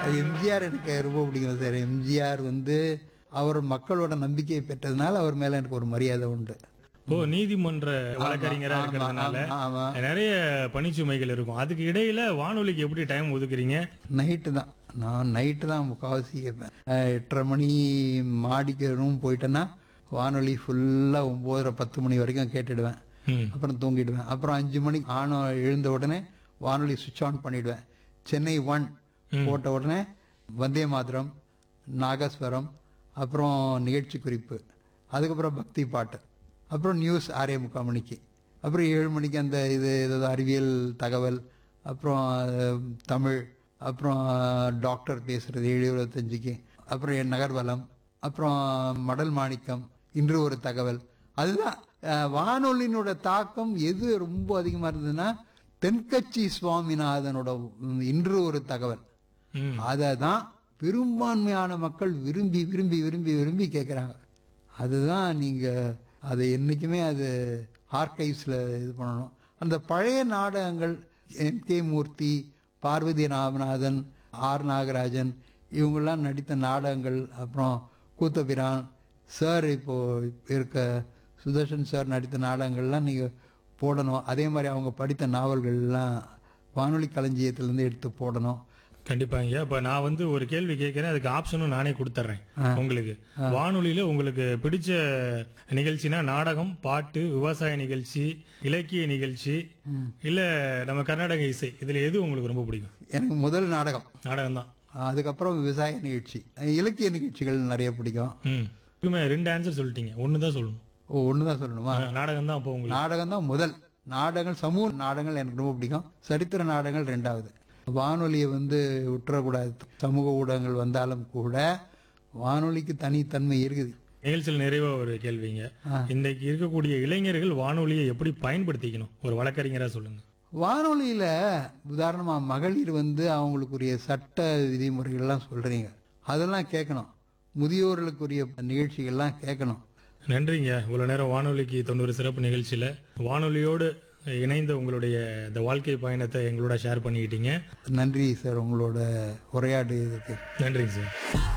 எம்ஜிஆர் எனக்கு ரொம்ப பிடிக்கும் சார் எம்ஜிஆர் வந்து அவர் மக்களோட நம்பிக்கையை பெற்றதுனால அவர் மேல எனக்கு ஒரு மரியாதை உண்டு ஓ நீதிமன்ற வழக்கறிஞரா ஆமா, இருக்கிறதுனால ஆமா, ஆமா. நிறைய பணிச்சுமைகள் இருக்கும் அதுக்கு இடையில வானொலிக்கு எப்படி டைம் ஒதுக்குறீங்க நைட்டு தான் நான் நைட்டு தான் முக்கால்வாசி கேட்பேன் அஹ் எட்டரை மணி மாடிக்கு ரூம் போயிட்டேன்னா வானொலி ஃபுல்லாக ஒம்போதரை பத்து மணி வரைக்கும் கேட்டுடுவேன் ம். அப்புறம் தூங்கிடுவேன் அப்புறம் அஞ்சு மணிக்கு ஆனோ எழுந்த உடனே வானொலி சுவிட்ச் ஆன் பண்ணிடுவேன் சென்னை ஒன் போட்ட உடனே வந்தே மாதரம் நாகஸ்வரம் அப்புறம் நிகழ்ச்சி குறிப்பு அதுக்கப்புறம் பக்தி பாட்டு அப்புறம் நியூஸ் ஆறே முக்கால் மணிக்கு அப்புறம் ஏழு மணிக்கு அந்த இது ஏதாவது அறிவியல் தகவல் அப்புறம் அஹ், தமிழ் அப்புறம் டாக்டர் பேசுறது ஏழு இருபத்தஞ்சுக்கு அப்புறம் என் நகர்வலம் அப்புறம் மடல் மாணிக்கம் இன்று ஒரு தகவல் அதுதான் அஹ், வானொலியினோட தாக்கம் எது ரொம்ப அதிகமா இருந்ததுன்னா தென்கட்சி சுவாமிநாதனோட ம், இன்று ஒரு தகவல் ம். அதை தான் பெரும்பான்மையான மக்கள் விரும்பி விரும்பி விரும்பி விரும்பி கேட்குறாங்க அதுதான் நீங்க அதை என்னைக்குமே அது ஆர்கைவ்ஸ்ல இது பண்ணணும் அந்த பழைய நாடகங்கள் M K Murthy Parvathi Ramanathan R Nagarajan இவங்கெல்லாம் நடித்த நாடகங்கள் அப்புறம் கூத்தபிரான் சார் இப்போ இருக்க சுதர்ஷன் சார் நடித்த நாடகங்கள்லாம் நீங்க போடணும் அதே மாதிரி அவங்க படித்த நாவல்கள்லாம் வானொலி களஞ்சியத்திலேருந்து எடுத்து போடணும் கண்டிப்பாங்க இப்ப நான் வந்து ஒரு கேள்வி கேட்கிறேன் அதுக்கு ஆப்ஷனும் நானே கொடுத்துட்றேன் உங்களுக்கு வானொலியில உங்களுக்கு பிடிச்ச நிகழ்ச்சினா நாடகம் பாட்டு விவசாய நிகழ்ச்சி இலக்கிய நிகழ்ச்சி இல்ல நம்ம கர்நாடக இசை இதுல எது உங்களுக்கு ரொம்ப பிடிக்கும் எனக்கு முதல் நாடகம் நாடகம் தான் அதுக்கப்புறம் விவசாய நிகழ்ச்சி இலக்கிய நிகழ்ச்சிகள் நிறைய பிடிக்கும் ம் இப்பவுமே ரெண்டு ஆன்சர் சொல்லிட்டீங்க ஒன்னு தான் சொல்லணும் ஓ ஒன்று தான் சொல்லணுமா நாடகம் தான் அப்போ உங்களுக்கு நாடகம் தான் முதல் நாடகங்கள் சமூக நாடகங்கள் எனக்கு ரொம்ப பிடிக்கும் சரித்திர நாடகங்கள் ரெண்டாவது வானொலியை வந்து விட்டுறக்கூடாது சமூக ஊடகங்கள் வந்தாலும் கூட வானொலிக்கு தனித்தன்மை இருக்குது நிகழ்ச்சியில் நிறைவா ஒரு கேள்விங்க இன்னைக்கு இருக்கக்கூடிய இளைஞர்கள் வானொலியை எப்படி பயன்படுத்திக்கணும் ஒரு வழக்கறிஞரா சொல்லுங்க வானொலியில உதாரணமா மகளிர் வந்து அவங்களுக்குரிய சட்ட விதிமுறைகள்லாம் சொல்றீங்க அதெல்லாம் கேட்கணும் முதியோர்களுக்குரிய நிகழ்ச்சிகள்லாம் கேட்கணும் நன்றிங்க இவ்வளவு நேரம் வானொலிக்கு தொண்ணூறு சிறப்பு நிகழ்ச்சியில வானொலியோடு இணைந்த உங்களுடைய இந்த வாழ்க்கை பயணத்தை எங்களோட ஷேர் பண்ணிக்கிட்டீங்க நன்றி சார் உங்களோட உரையாடுறதுக்கு நன்றிங்க சார்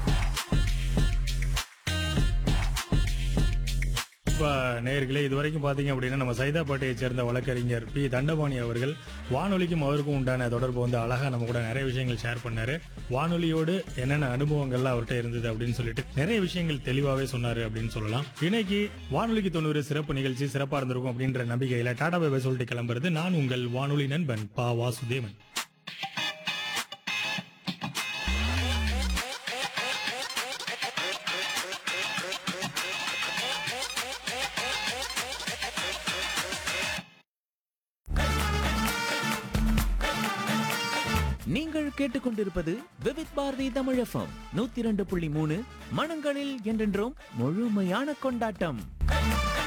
இப்ப நேயர்களே இது வரைக்கும் பாத்தீங்க அப்படின்னா நம்ம சைதாப்பேட்டையை சேர்ந்த வழக்கறிஞர் பி தண்டபாணி அவர்கள் வானொலிக்கும் அவருக்கும் உண்டான தொடர்பு வந்து அழகா நம்ம கூட நிறைய விஷயங்கள் ஷேர் பண்ணாரு வானொலியோடு என்னென்ன அனுபவங்கள்லாம் அவர்கிட்ட இருந்தது அப்படின்னு சொல்லிட்டு நிறைய விஷயங்கள் தெளிவாவே சொன்னாரு அப்படின்னு சொல்லலாம் இன்னைக்கு வானொலிக்கு தொண்ணூறு சிறப்பு நிகழ்ச்சி சிறப்பா இருந்திருக்கும் அப்படின்ற நம்பிக்கையில டாடா பை சொல்லிட்டு கிளம்புறது நான் உங்கள் வானொலி நண்பன் பா வாசுதேவன் நீங்கள் கேட்டுக்கொண்டிருப்பது விவித் பாரதி தமிழ் எஃப்எம் நூத்தி இரண்டு புள்ளி மூணு மனங்களில் என்றென்றும் முழுமையான கொண்டாட்டம்